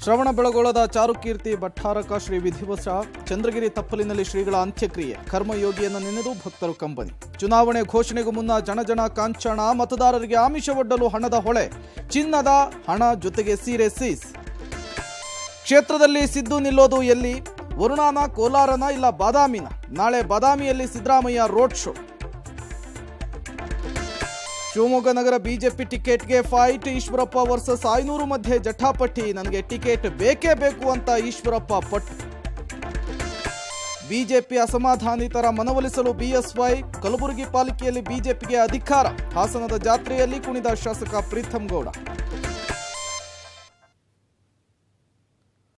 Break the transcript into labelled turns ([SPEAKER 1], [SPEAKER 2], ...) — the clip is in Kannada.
[SPEAKER 1] ಶ್ರವಣ ಬೆಳಗೊಳದ ಚಾರುಕೀರ್ತಿ ಭಟ್ಟಾರಕ ಶ್ರೀ ವಿಧಿವಶ ಚಂದ್ರಗಿರಿ ತಪ್ಪಲಿನಲ್ಲಿ ಶ್ರೀಗಳ ಅಂತ್ಯಕ್ರಿಯೆ ಕರ್ಮಯೋಗಿಯನ್ನು ನೆನೆದು ಭಕ್ತರು ಕಂಬನಿ ಚುನಾವಣೆ ಘೋಷಣೆಗೂ ಮುನ್ನ ಜನಜನ ಕಾಂಚಣ ಮತದಾರರಿಗೆ ಆಮಿಷವೊಡ್ಡಲು ಹಣದ ಹೊಳೆ ಚಿನ್ನದ ಹಣ ಜೊತೆಗೆ ಸೀರೆ ಸೀಸ್ ಕ್ಷೇತ್ರದಲ್ಲಿ ಸಿದ್ದು ನಿಲ್ಲೋದು ಎಲ್ಲಿ ವರುಣಾನ ಕೋಲಾರನ ಇಲ್ಲ ಬಾದಾಮಿನ ನಾಳೆ ಬಾದಾಮಿಯಲ್ಲಿ ಸಿದ್ದರಾಮಯ್ಯ ರೋಡ್ ಶೋ ಶಿವಮೊಗ್ಗ ನಗರ ಬಿಜೆಪಿ ಟಿಕೆಟ್ಗೆ ಫೈಟ್ ಈಶ್ವರಪ್ಪ ವರ್ಸಸ್ ಐನೂರು ಮಧ್ಯೆ ಜಟಾಪಟಿ ನನಗೆ ಟಿಕೆಟ್ ಬೇಕೇ ಬೇಕು ಅಂತ ಈಶ್ವರಪ್ಪ ಪಟ್ಟು ಬಿಜೆಪಿ ಅಸಮಾಧಾನಿತರ ಮನವೊಲಿಸಲು ಬಿಎಸ್ವೈ ಕಲಬುರಗಿ ಪಾಲಿಕೆಯಲ್ಲಿ ಬಿಜೆಪಿಗೆ ಅಧಿಕಾರ ಹಾಸನದ ಜಾತ್ರೆಯಲ್ಲಿ ಕುಣಿದ ಶಾಸಕ ಪ್ರೀತಂ ಗೌಡ